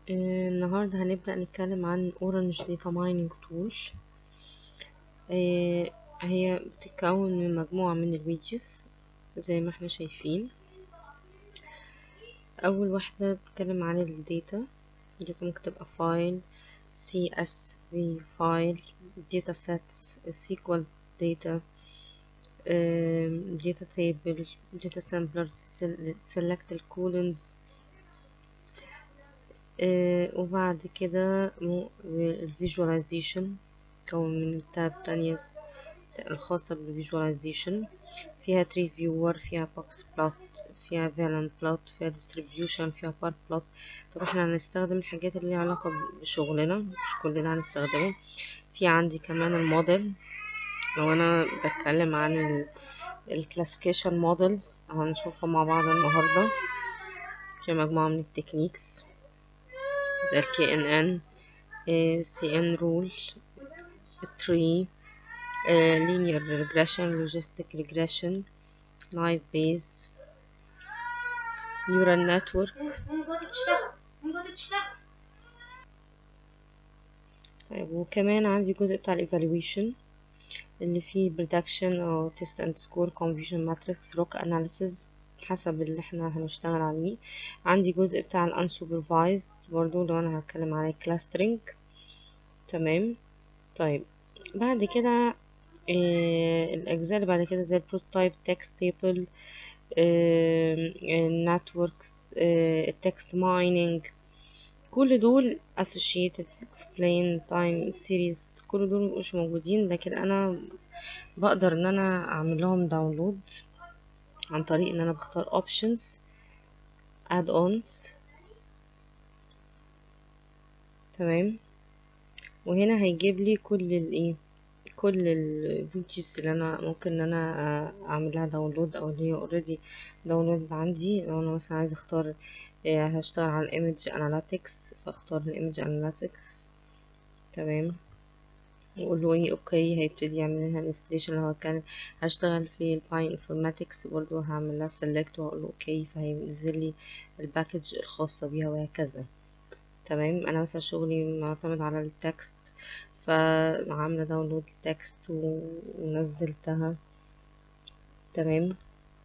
آه، النهاردة هنبدأ نتكلم عن Orange Data Mining Tool آه، هي بتتكون من مجموعة من الويدجز زي ما احنا شايفين أول واحدة بتتكلم عن الداتا الداتا ممكن تبقى فايل CSV فايل data sets SQL data آم، data table data sampler select ال columns آه، وبعد كده الفيجواليزيشن كون من تاب تانية الخاصة بالفيجواليزيشن فيها تري فيور فيها بوكس بلوت فيها فالن بلوت فيها ديستريبيوشن فيها بار بلوت طب احنا هنستخدم الحاجات اللي ليها علاقة بشغلنا مش كل ده هنستخدمه في عندي كمان الموديل لو انا بتكلم عن الكلاسيفيكيشن موديلز هنشوفها مع بعض النهاردة في مجموعة من التكنيكس زي ال KNN آه، CN rule tree آه، linear regression logistic regression live base neural network انقضت تشتغل انقضت تشتغل طيب وكمان عندي جزء بتاع ال evaluation اللي فيه prediction أو test and score confusion matrix rock analysis حسب اللي احنا هنشتغل عليه عندي جزء بتاع ال unsupervised برضو لو انا هتكلم على clustering تمام طيب بعد كده آه الأجزاء اللي بعد كده زي البروتوتايب text table النتوركس التكست مايننج كل دول associative explain time series كل دول مش موجودين لكن انا بقدر ان انا اعمل لهم داونلود عن طريق ان انا بختار options add ons تمام وهنا هيجيب لي كل الايه كل الفيديوز اللي انا ممكن ان انا اعملها داونلود او اللي هي اوريدي داونلود عندي لو انا مثلا عايزه اختار آه، هشتغل على الايمج اناليتكس فاختار الايمج اناليتكس تمام واقول له ايه اوكي هيبتدي يعمل لها انستليشن لو كان هشتغل في الباي انفورماتكس برضو هعمل لها سيلكت واقول له اوكي فهينزل لي الباكج الخاصه بيها وهكذا تمام انا مثلا شغلي معتمد على التكست فعامله داونلود التكست ونزلتها تمام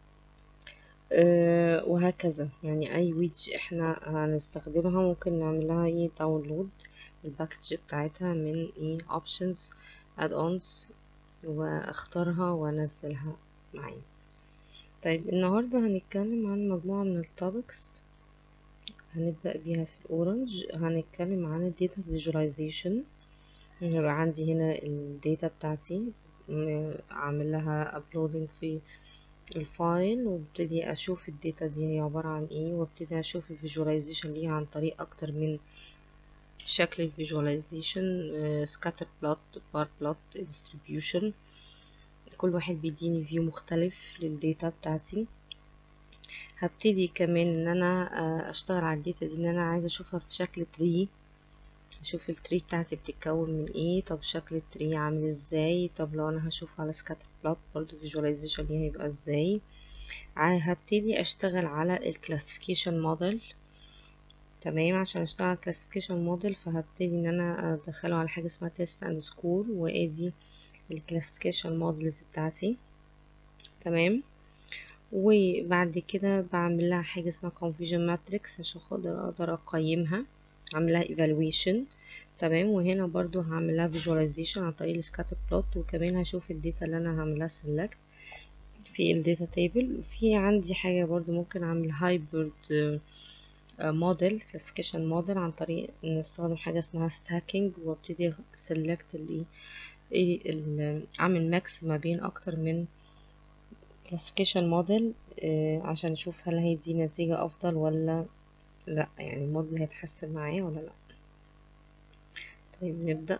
أه وهكذا يعني اي ويدج احنا هنستخدمها ممكن نعمل لها ايه داونلود الباكج بتاعتها من ايه options add ons واختارها وانزلها معايا طيب النهارده هنتكلم عن مجموعه من التوبكس هنبدأ بيها في الأورنج هنتكلم عن الداتا فيجواليزيشن يبقى عندي هنا الداتا بتاعتي م- عامل لها ابلودنج في الفايل وابتدي اشوف الداتا دي هي عبارة عن ايه وابتدي اشوف الفيجواليزيشن ليها عن طريق اكتر من شكل الفيجواليزيشن سكاتر بلوت بار بلوت ديستريبيوشن كل واحد بيديني فيو مختلف للداتا بتاعتي هبتدي كمان ان انا آه، اشتغل على الداتا دي ان انا عايزه اشوفها في شكل تري اشوف التري بتاعتي بتتكون من ايه طب شكل التري عامل ازاي طب لو انا هشوف على سكاتر بلوت برضو فيجواليزيشن ليها هيبقى ازاي ع- هبتدي اشتغل على الكلاسيفيكيشن موديل تمام عشان اشتغل على الكلاسيفيكيشن موديل فهبتدي ان انا ادخله على حاجه اسمها تيست اند سكور وادي الكلاسيفيكيشن موديلز بتاعتي تمام وبعد كده بعمل لها حاجه اسمها confusion matrix عشان خاطر اقدر اقيمها عامل لها evaluation تمام وهنا برضو هعمل لها visualization عن طريق السكاتر بلوت وكمان هشوف الداتا اللي انا هعملها select في الداتا تيبل وفي عندي حاجة برضو ممكن اعمل hybrid موديل classification موديل عن طريق ان استخدم حاجة اسمها stacking وابتدي select ال ايه ال- اعمل ماكس ما بين اكتر من classification موديل عشان اشوف هل هيدي نتيجة افضل ولا لا يعني الموديل هيتحسن معايا ولا لا طيب نبدأ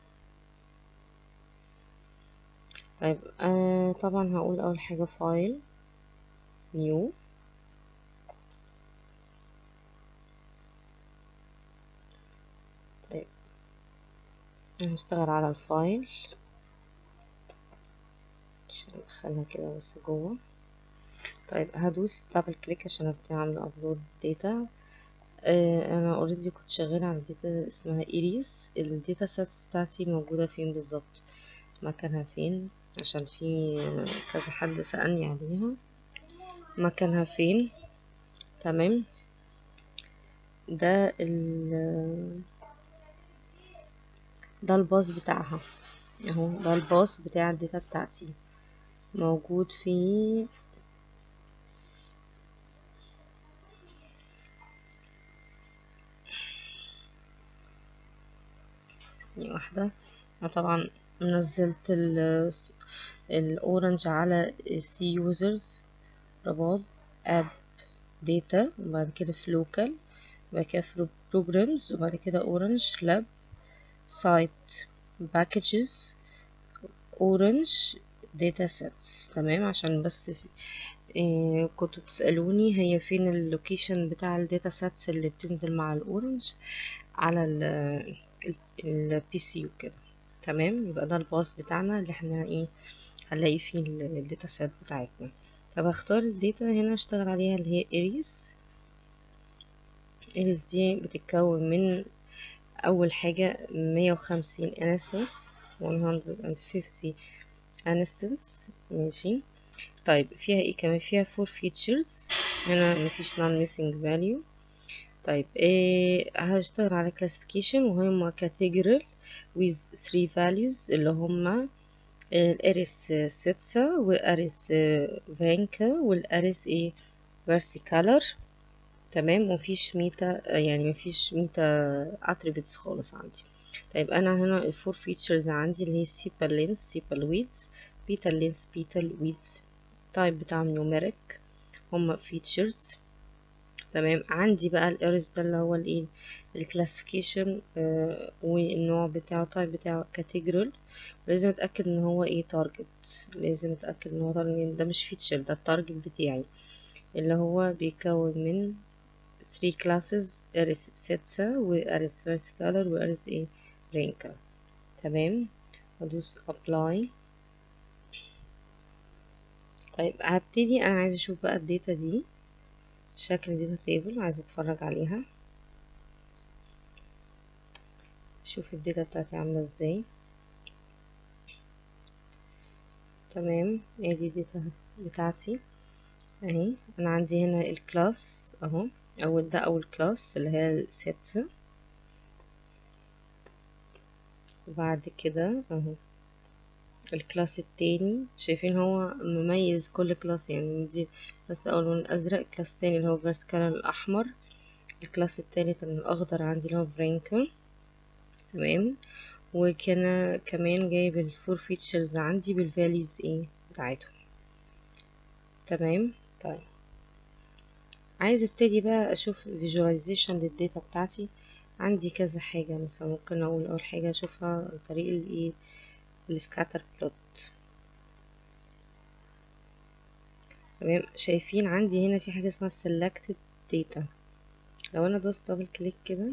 طيب آه طبعا هقول اول حاجة فايل نيو طيب هشتغل على الفايل عشان ادخلها كده بس جوه طيب هدوس دبل كليك عشان ابتدي اعمل ابلود داتا آه انا اوريدي كنت شغالة على داتا اسمها ايريس الداتا سيتس بتاعتي موجودة فين بالظبط مكانها فين عشان في كذا حد سألني عليها مكانها فين تمام ده ال ده الباص بتاعها اهو ده الباص بتاع الداتا بتاعتي موجود في ثانية واحدة انا طبعا نزلت ال الاورنج على سي يوزرز رباط اب داتا وبعد كده في لوكال وبعد كده في بروجرامز وبعد كده اورنج لاب سايت باكجز اورنج داتا سيتس تمام عشان بس في إيه كنتوا بتسألوني هي فين اللوكيشن بتاع الداتا سيتس اللي بتنزل مع الاورنج على البي سي وكده تمام يبقى ده الباص بتاعنا اللي احنا ايه هنلاقي فيه الداتا سيت بتاعتنا طب هختار الداتا هنا اشتغل عليها اللي هي اريس اريس دي بتتكون من اول حاجة مية وخمسين انستنس 150 انستنس ماشي طيب فيها ايه كمان فيها فور فيتشرز هنا مفيش non missing value طيب إيه هشتغل على classification وهم categorical with three values اللي هما الاريس سوتسا والاريس فانكا والاريس ايه فيرسيكالر تمام مفيش ميتا يعني مفيش ميتا اتريبيوتس خالص عندي طيب انا هنا الفور فيتشرز عندي اللي هي سيبال لينس سيبال ويدز بيتا لينس بيتا ويدز تايب بتاعهم نيوميريك هما فيتشرز تمام عندي بقى الاريس ده اللي هو الايه الكلاسيفيكيشن آه والنوع بتاعه التايب بتاعه كاتيجورال لازم اتاكد ان هو ايه تارجت لازم اتاكد ان هو تارجت ده مش فيتشر ده التارجت بتاعي اللي هو بيكون من 3 classes اريس سيتسا واريس فيرسيكالر واريس ايه رينكا تمام ادوس ابلاي طيب هبتدي انا عايزه اشوف بقى الداتا دي شكل الداتا تيبل عايزه اتفرج عليها شوف الداتا بتاعتي عامله ازاي تمام ادي الداتا بتاعتي اهي انا عندي هنا الكلاس اهو اول ده اول كلاس اللي هي السيتس وبعد كده اهو الكلاس التاني شايفين هو مميز كل كلاس يعني دي بس اول لون الازرق الكلاس التاني اللي هو فيرسكالر الاحمر الكلاس التالت الاخضر عندي اللي هو برينكر تمام وكان كمان جايب الفور فيتشرز عندي بالفاليوز ايه بتاعتهم تمام طيب عايز ابتدي بقى اشوف فيجواليزيشن للداتا بتاعتي عندي كذا حاجة مثلا ممكن اقول اول حاجة اشوفها عن طريق الايه السكاتر بلوت تمام شايفين عندي هنا في حاجة اسمها selected data لو انا دوست دبل كليك كده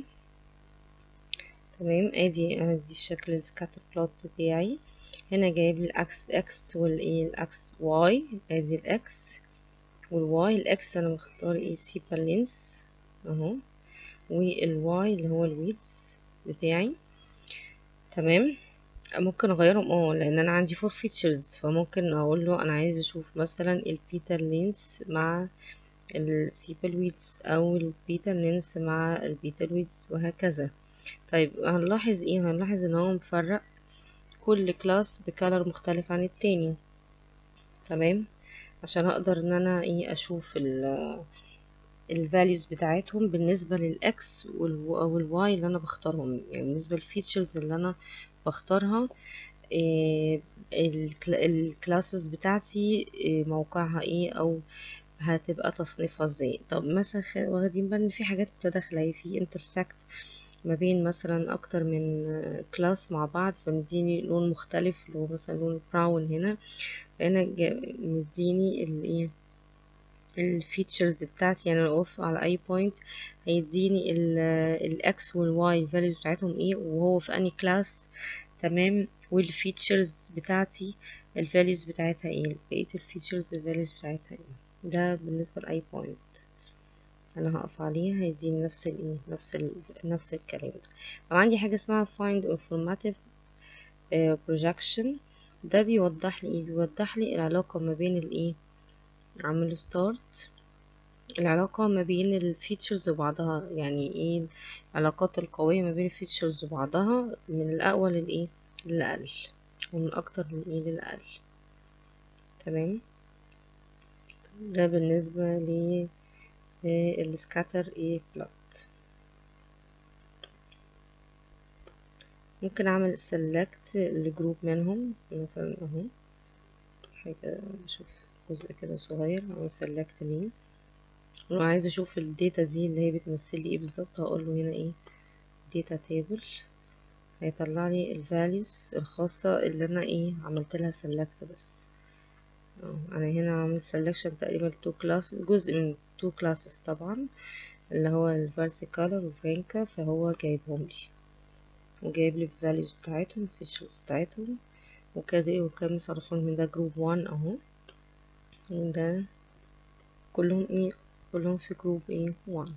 تمام ادي ادي شكل السكاتر بلوت بتاعي هنا جايب لي الاكس اكس والايه الاكس واي ادي الاكس والواي الاكس انا مختار ايه سيبا لينس اهو والواي اللي هو الويدز بتاعي تمام ممكن اغيرهم اه لان انا عندي فور فيتشرز فممكن اقول له انا عايز اشوف مثلا البيتا لينس مع السيبال ويدز او البيتا لينس مع البيتا ويدز وهكذا طيب هنلاحظ ايه هنلاحظ ان هو مفرق كل كلاس بكالر مختلف عن التاني تمام عشان اقدر ان انا ايه اشوف ال الفاليوز بتاعتهم بالنسبة للإكس والواي اللي أنا بختارهم يعني بالنسبة للفيتشرز اللي أنا بختارها إيه الكلاسز بتاعتي إيه موقعها ايه أو هتبقى تصنيفها ازاي طب مثلا واخدين بالنا في حاجات متداخلة في انترسكت ما بين مثلا أكتر من كلاس مع بعض فمديني لون مختلف اللي هو مثلا لون براون هنا فهنا مديني الايه الفيتشرز بتاعتي يعني لو اقف على اي بوينت هيديني الاكس والواي الفاليوز بتاعتهم ايه وهو في اني كلاس تمام والفيتشرز بتاعتي الفاليوز بتاعتها ايه بقية الفيتشرز الفاليوز بتاعتها ايه ده بالنسبة لاي بوينت انا هقف عليها هيديني نفس الايه نفس ال... نفس الكلام ده طب عندي حاجه اسمها find informative uh, projection ده بيوضح لي ايه بيوضح لي العلاقه ما بين الايه عامل ستارت العلاقة ما بين الفيتشرز وبعضها يعني ايه العلاقات القوية ما بين الفيتشرز وبعضها من الأقوى للإيه للأقل ومن الأكتر للإيه للأقل تمام ده بالنسبة ل السكاتر ايه بلوت ممكن اعمل select لجروب منهم مثلا اهو حاجة اشوف جزء كده صغير اعمل select ليه لو عايزة اشوف الداتا دي اللي هي بتمثل لي ايه بالظبط هقول له هنا ايه data table هيطلع لي الفاليوز الخاصة اللي انا ايه عملت لها select بس انا هنا عملت selection تقريبا two classes جزء من two classes طبعا اللي هو الفارسي color وفرانكا فهو جايبهم لي وجايب لي الفاليوز بتاعتهم الفيتشرز بتاعتهم وكده وكان مصرفهم من ده جروب وان اهو وده كلهم ايه كلهم في جروب ايه وان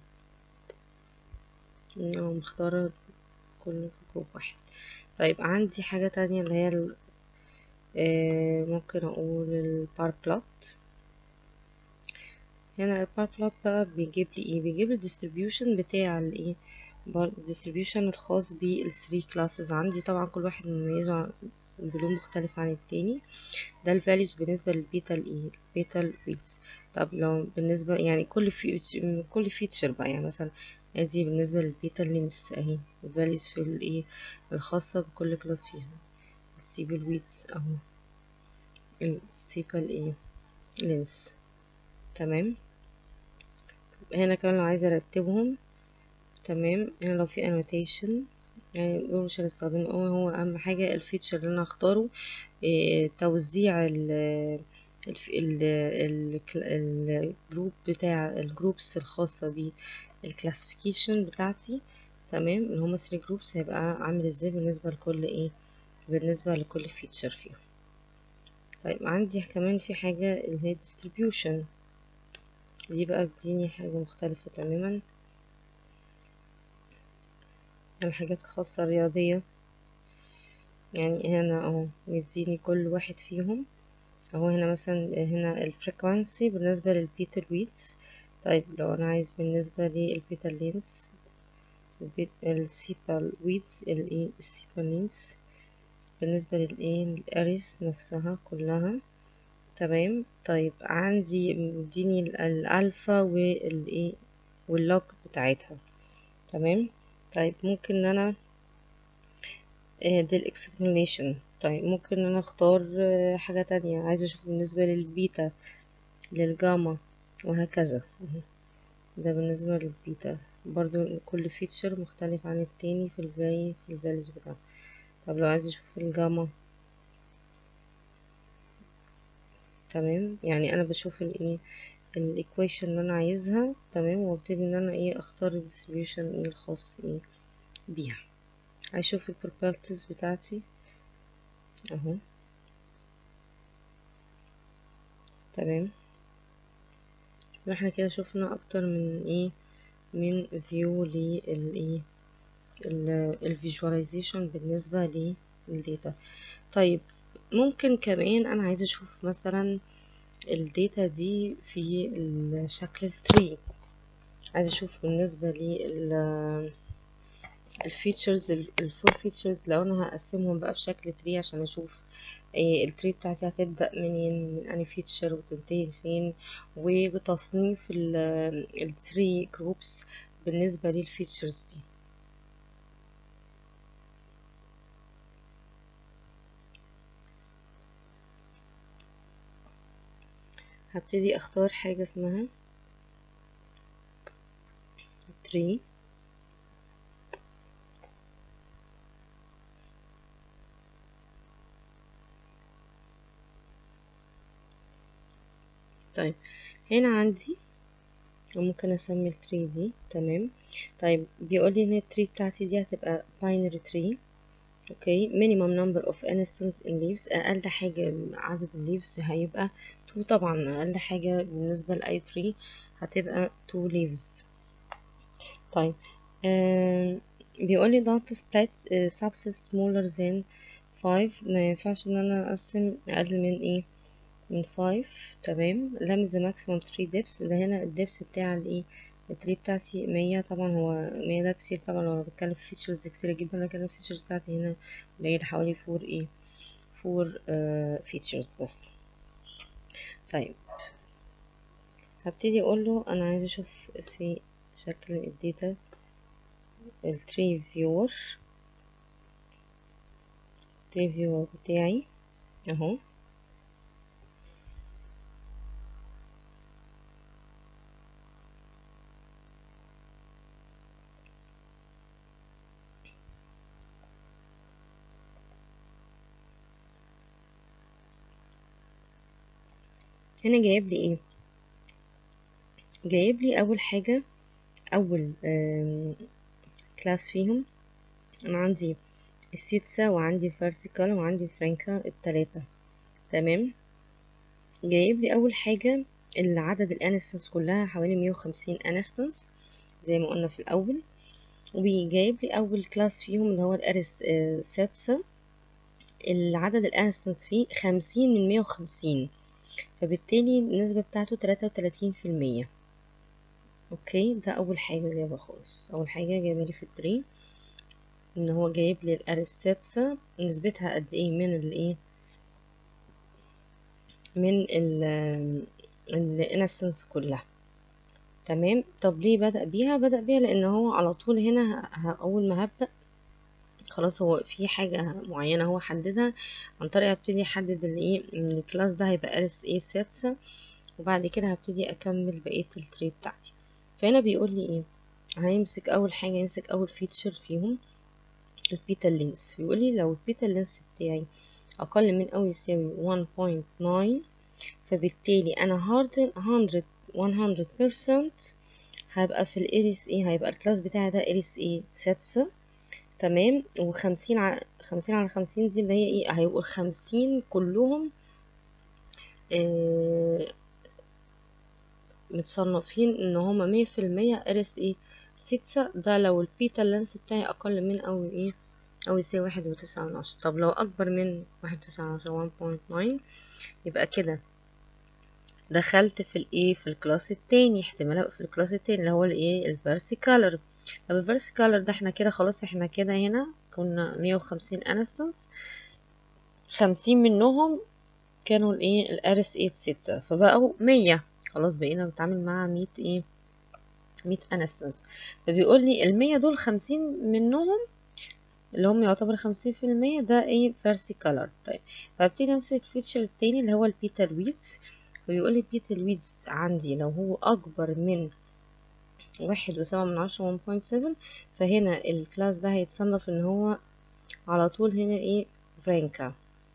انا مختارة كله في جروب واحد طيب عندي حاجة تانية اللي هي آه ممكن اقول البار بلوت هنا البار بلوت بقى بيجيب لي ايه بيجيب لي الديستريبيوشن بتاع الايه الديستريبيوشن الخاص بالثري كلاسز عندي طبعا كل واحد مميزه بلون مختلف عن التاني ده الفاليوز بالنسبه للبيتا الايه البيتا الويدز طب لو بالنسبه يعني كل في كل فيتشر بقى يعني مثلا ادي بالنسبه للبيتا لينس اهي الفاليوز في الايه الخاصه بكل كلاس فيها السيبل ويدز اهو السيبل ايه لينس تمام هنا كمان لو عايزه ارتبهم تمام هنا لو في annotation يعني دول مش هنستخدمه قوي هو اهم حاجه الفيتشر اللي انا هختاره إيه توزيع ال الجروب بتاع الجروبس الخاصة بالكلاسيفيكيشن بتاعتي تمام اللي هما 3 جروبس هيبقى عامل ازاي بالنسبة لكل ايه بالنسبة لكل فيتشر فيهم طيب عندي كمان في حاجة اللي هي distribution دي بقى بتديني حاجة مختلفة تماما الحاجات الخاصة الرياضية يعني هنا اهو مديني كل واحد فيهم اهو هنا مثلا هنا الفريكوانسي بالنسبة للبيتا ويدز طيب لو انا عايز بالنسبة للبيتا لينس السيبال ويدز الايه السيبال لينس بالنسبة للايه الاريس نفسها كلها تمام طيب عندي مديني الالفا والايه واللوج بتاعتها تمام طيب ممكن ان انا دي الاكسبلانيشن طيب ممكن ان انا اختار حاجة تانية عايزة اشوف بالنسبة للبيتا للجاما وهكذا ده بالنسبة للبيتا برضو كل فيتشر مختلف عن التاني في الفاي في الفاليز بتاعه طب لو عايزة اشوف الجاما تمام يعني انا بشوف الايه الايكويشن اللي انا عايزها تمام وابتدي ان انا ايه اختار الديستريبيوشن ايه الخاص ايه بيها هشوف البروبرتيز بتاعتي اهو تمام احنا كده شفنا اكتر من ايه من فيو للايه الفيجواليزيشن بالنسبة للداتا طيب ممكن كمان انا عايزة اشوف مثلا الداتا دي في الشكل التري عايزة اشوف بالنسبة لل الفيتشرز الفور فيتشرز لو انا هقسمهم بقى بشكل تري عشان اشوف إيه التري بتاعتي هتبدأ منين من اني فيتشر وتنتهي فين وتصنيف التري جروبس بالنسبة للفيتشرز دي هبتدي اختار حاجة اسمها tree طيب هنا عندي وممكن اسمي التري دي تمام طيب بيقول لي ان التري بتاعتي دي هتبقى binary tree اوكي minimum number of instance in leaves اقل حاجة عدد الليفز هيبقى 2 طبعا اقل حاجة بالنسبة لاي تري هتبقى 2 leaves طيب آم، بيقول لي dot split آه، subset smaller than 5 ما ينفعش ان انا اقسم اقل من ايه من 5 تمام لم the maximum tree depths ده هنا الدبس بتاع الايه التري بتاعتي 100 طبعا هو 100 ده كتير طبعا لو انا بتكلم في فيتشرز كتير جدا لكن الفيتشرز بتاعتي هنا قليل حوالي فور ايه فور فيتشرز بس طيب هبتدي اقول له انا عايزه اشوف في شكل الداتا التري فيور التري فيور بتاعي اهو هنا جايب لي ايه جايب لي اول حاجه اول كلاس فيهم انا عندي السيتسا وعندي فارسيكال وعندي فرانكا التلاتة تمام جايب لي اول حاجه العدد الانستنس كلها حوالي مية وخمسين انستنس زي ما قلنا في الاول وجايب لي اول كلاس فيهم اللي هو الارس ساتسا العدد الانستنس فيه خمسين من مية وخمسين فبالتالي النسبة بتاعته تلاتة وتلاتين في المية اوكي ده اول حاجة جايبها خالص اول حاجة جايبها لي في التري ان هو جايب لي الارستاتسا نسبتها قد ايه من الايه من ال الانستنس كلها تمام طب ليه بدأ بيها بدأ بيها لان هو على طول هنا ه- ه- اول ما هبدأ خلاص هو في حاجة معينة هو حددها عن طريق هبتدي احدد الايه ان الكلاس ده هيبقى ارس ايه ساتسا وبعد كده هبتدي اكمل بقية التري بتاعتي فهنا بيقول لي ايه هيمسك اول حاجة يمسك اول فيتشر فيهم البيتا لينس بيقول لي لو البيتا لينس بتاعي اقل من او يساوي 1.9 فبالتالي انا هارد 100 100% هيبقى في الاريس ايه هيبقى الكلاس بتاعي ده اريس ايه ساتسا تمام وخمسين على خمسين على خمسين دي اللي هي ايه هيبقوا الخمسين كلهم آه متصنفين ان هما مية في المية ارس ايه ستة ده لو البيتا لانس بتاعي اقل من او ايه او يساوي واحد وتسعة من عشرة طب لو اكبر من واحد وتسعة من عشرة 1.9 يبقى كده دخلت في الايه في الكلاس التاني احتمال ابقى في الكلاس التاني اللي هو الايه الفيرسيكالر طب الفيرسيكالر ده احنا كده خلاص احنا كده هنا كنا مية وخمسين انستنس خمسين منهم كانوا الايه الارس ايت ستة فبقوا مية خلاص بقينا بنتعامل مع مية ايه مية انستنس فبيقول لي المية دول خمسين منهم اللي هم يعتبر خمسين في المية ده ايه فيرسيكالر طيب فابتدي امسك الفيتشر التاني اللي هو البيتا ويدز ويقول لي البيتا ويدز عندي لو هو اكبر من واحد وسبعة من عشرة 1.7 فهنا الكلاس ده هيتصنف ان هو على طول هنا ايه فرانكا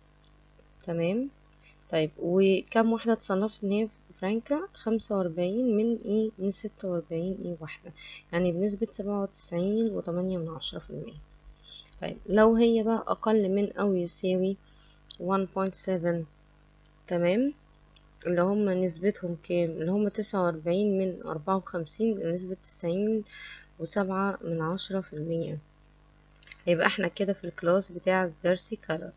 تمام طيب وكم واحدة اتصنفت ان هي فرانكا خمسة وأربعين من ايه من ستة وأربعين ايه واحدة يعني بنسبة سبعة وتسعين وتمانية من عشرة في المية طيب لو هي بقى أقل من أو يساوي 1.7 تمام اللي هم نسبتهم كام اللي هم تسعة وأربعين من أربعة وخمسين نسبة تسعين وسبعة من عشرة في المية يبقى احنا كده في الكلاس بتاع فيرسي كالر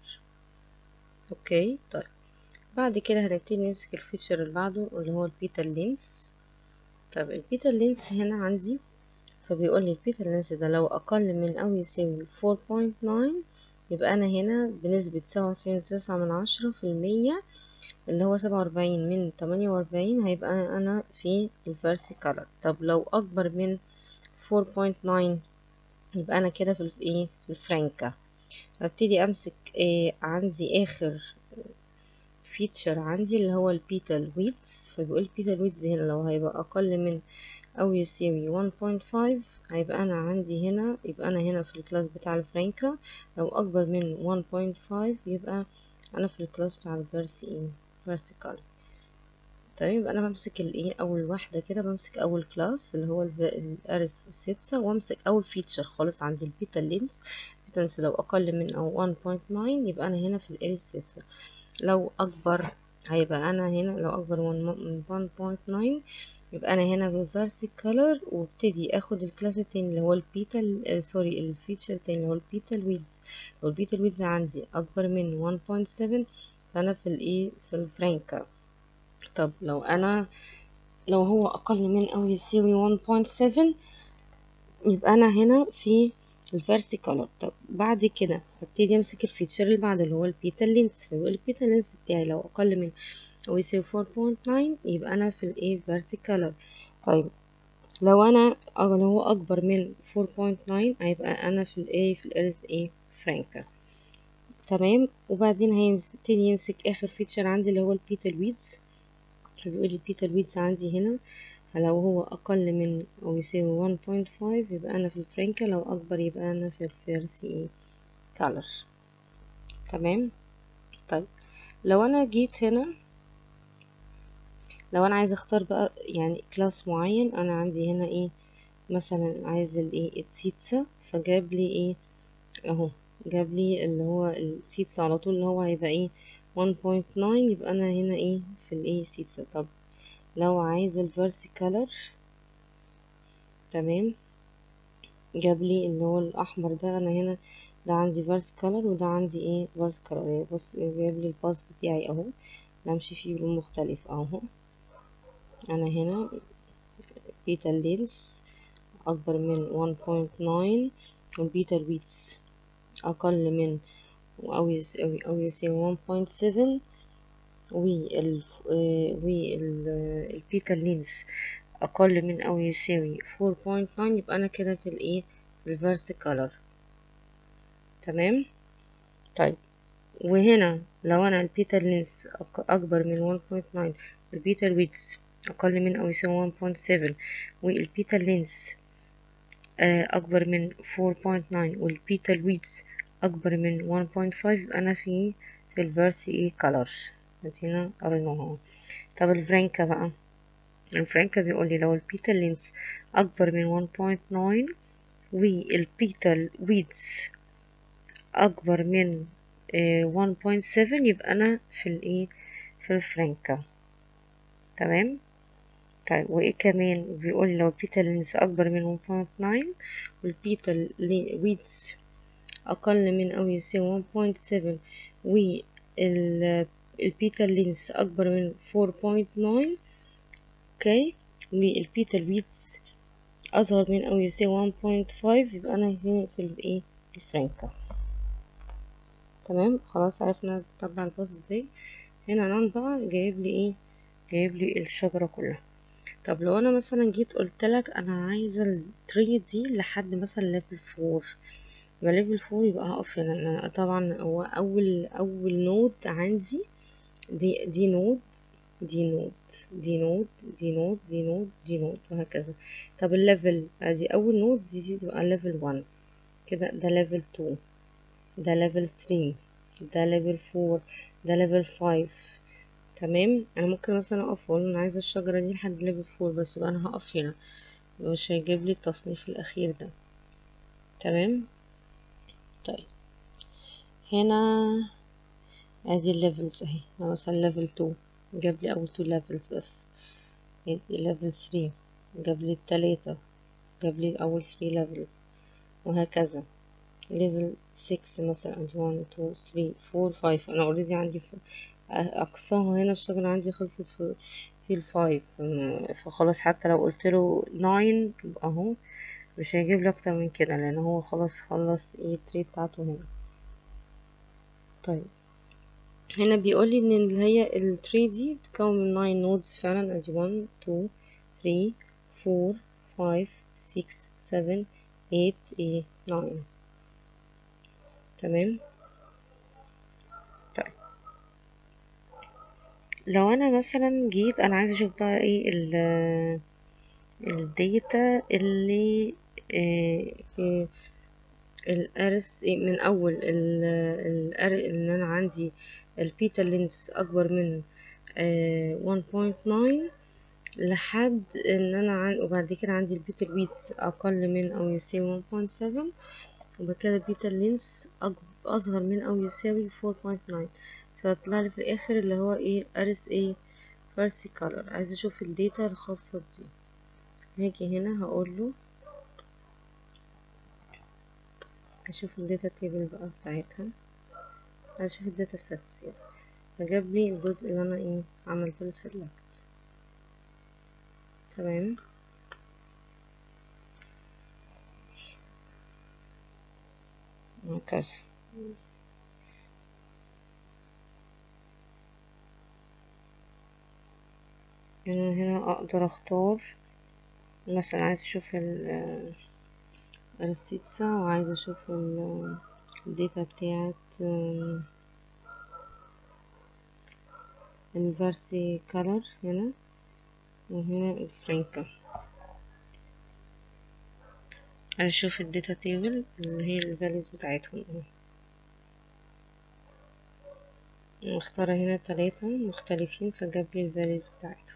اوكي طيب بعد كده هنبتدي نمسك الفيتشر اللي بعده اللي هو البيتا لينس طب البيتا لينس هنا عندي فبيقول لي البيتا لينس ده لو أقل من أو يساوي 4.9 يبقى أنا هنا بنسبة سبعة وتسعين وتسعة من عشرة في المية اللي هو سبعة وأربعين من تمانية وأربعين هيبقى أنا في الفيرسي كالر طب لو أكبر من 4.9 يبقى أنا كده في ايه في الفرانكا هبتدي أمسك إيه عندي آخر فيتشر عندي اللي هو البيتا ويدز فبيقول البيتا ويدز هنا لو هيبقى أقل من أو يساوي 1.5 هيبقى أنا عندي هنا يبقى أنا هنا في الكلاس بتاع الفرانكا لو أكبر من 1.5 يبقى أنا في الكلاس بتاع الفيرسي إيه فيرسيكال تمام يبقى أنا بمسك الإيه أول واحدة كده بمسك أول كلاس اللي هو الأرس ستة وأمسك أول فيتشر خالص عندي البيتا لينس البيتا لينس لو أقل من أو 1.9 يبقى أنا هنا في الأرس ستة لو أكبر هيبقى أنا هنا لو أكبر من 1.9 يبقى انا هنا بالفيرسي كولر وابتدي اخد الكلاس التاني اللي هو البيتا آه سوري الفيتشر التاني اللي هو البيتا ويدز لو البيتا ويدز عندي اكبر من 1.7 فانا في الايه في الفرانكا طب لو انا لو هو اقل من او يساوي 1.7 يبقى انا هنا في الفيرسي كولر طب بعد كده هبتدي امسك الفيتشر اللي بعده اللي هو البيتا لينس فيقول البيتا لينس بتاعي لو اقل من او يساوي 4.9 يبقى انا في الايه فيرسي كولر طيب لو انا لو هو اكبر من 4.9 هيبقى انا في الايه في الارز ايه فرانكا تمام وبعدين هيبتدي يمسك اخر فيتشر عندي اللي هو البيتا ويدز فبيقول لي البيتا ويدز عندي هنا لو هو أقل من أو يساوي 1.5 يبقى أنا في الفرنكة لو أكبر يبقى أنا في الفيرسي إيه كالر تمام طيب لو أنا جيت هنا لو أنا عايزة أختار بقى يعني كلاس معين أنا عندي هنا إيه مثلا عايز الإيه السيتسا فجاب لي إيه أهو جاب لي اللي هو السيتسا على طول اللي هو هيبقى إيه 1.9 يبقى أنا هنا إيه في الإيه سيتسا طب لو عايز الفيرسي كولر تمام جاب لي اللي هو الاحمر ده انا هنا ده عندي فيرس كولر وده عندي ايه فيرس كولر بص جاب لي الباص بتاعي اهو بمشي فيه بلون مختلف اهو انا هنا بيتا لينس اكبر من 1.9 والبيتا بيتس اقل من او يساوي او يساوي 1.7 وال والبيتا لينس اقل من او يساوي 4.9 يبقى انا كده في الايه في الفيرس كولر تمام طيب وهنا لو انا البيتا لينس اكبر من 1.9 البيتا ويدز اقل من او يساوي 1.7 والبيتا لينس اكبر من 4.9 والبيتا ويدز اكبر من 1.5 يبقى انا في في الفيرس ايه كولر ادينا قريناها طب الفرانكا بقى الفرانكا بيقول لي لو البيتا لينس اكبر من 1.9 والبيتا ويدز اكبر من 1.7 يبقى انا في الايه في الفرانكا تمام طيب وايه كمان بيقول لي لو البيتا لينس اكبر من 1.9 والبيتا ويدز اقل من او يساوي 1.7 وال البيتا لينس اكبر من 4.9 اوكي والبيتا ويدز اصغر من او يساوي 1.5 يبقى انا هنا في الايه الفرانكا تمام خلاص عرفنا نطبق الباص ازاي هنا نان بقى جايب لي ايه جايب لي الشجره كلها طب لو انا مثلا جيت قلت لك انا عايزه التري دي لحد مثلا ليفل 4 يبقى ليفل 4 يبقى هقف هنا طبعا هو اول اول نود عندي دي دي نود دي نود دي نود دي نود دي نود دي نود وهكذا طب الليفل ادي اول نود دي, دي تبقى ليفل 1 كده ده ليفل 2 ده ليفل 3 ده ليفل 4 ده ليفل 5 تمام انا ممكن مثلا اقف واقول انا عايزه الشجره دي لحد ليفل 4 بس يبقى انا هقف هنا مش هيجيب لي التصنيف الاخير ده تمام طيب هنا ادي الليفلز اهي مثلا ليفل 2 جاب لي اول 2 ليفلز بس ادي ليفل 3 جاب لي التلاتة جاب لي اول 3 ليفلز وهكذا ليفل 6 مثلا عندي 1 2 3 4 5 انا اوريدي عندي اقصاها هنا الشجرة عندي خلصت في في الفايف فخلاص حتى لو قلت له 9 يبقى اهو مش هيجيب لي اكتر من كده لان هو خلاص خلص ايه التري بتاعته هنا طيب هنا بيقول لي ان اللي هي التري دي بتتكون من 9 نودز فعلا ادي 1 2 3 4 5 6 7 8 ايه 9 تمام طيب لو انا مثلا جيت انا عايزه اشوف بقى ايه ال الداتا اللي في الارس من اول الار ان انا عندي البيتا لينس اكبر من 1.9 لحد ان انا عن وبعد كده عندي البيتا ويدز اقل من او يساوي 1.7 وبعد كده البيتا لينس اصغر من او يساوي 4.9 فطلع لي في الاخر اللي هو ايه ارس ايه فارسي كولر عايز اشوف الداتا الخاصة دي هاجي هنا هقول له اشوف الداتا تيبل بقى بتاعتها عايز اشوف الداتا سيتس يعني فجاب لي الجزء اللي انا ايه عملت له سيلكت تمام هكذا انا هنا اقدر اختار مثلا عايز اشوف ال الريسيتسا وعايز اشوف ال- الداتا بتاعت الفارسي كولر هنا وهنا الفرنكا عايز اشوف الداتا تيبل اللي هي الفاليوز بتاعتهم مختارة هنا تلاتة مختلفين فجاب لي الفاليوز بتاعتهم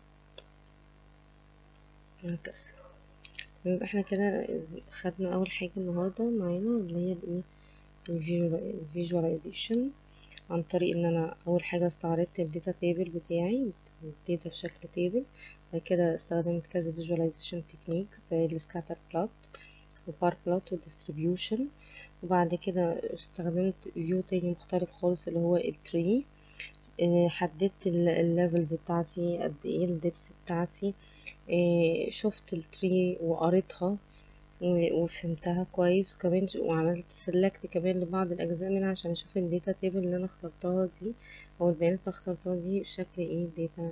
هكذا يبقى احنا كده خدنا اول حاجة النهاردة معانا اللي هي الايه الفيجواليزيشن عن طريق ان انا اول حاجة استعرضت الداتا تيبل بتاعي الداتا في شكل تيبل بعد كده استخدمت كذا فيجواليزيشن تكنيك زي السكاتر بلوت وبار بلوت والديستريبيوشن وبعد كده استخدمت فيو تاني مختلف خالص اللي هو التري اه حددت الليفلز بتاعتي قد ايه الدبس بتاعتي اه شفت التري وقريتها وفهمتها كويس وكمان وعملت سيلكت كمان لبعض الاجزاء منها عشان اشوف الداتا تيبل اللي انا اخترتها دي او البيانات اللي اخترتها دي شكل ايه الداتا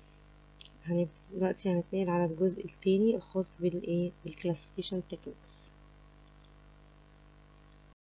تيبل دلوقتي هنتنقل على الجزء التاني الخاص بالايه بالكلاسيفيكيشن تكنيكس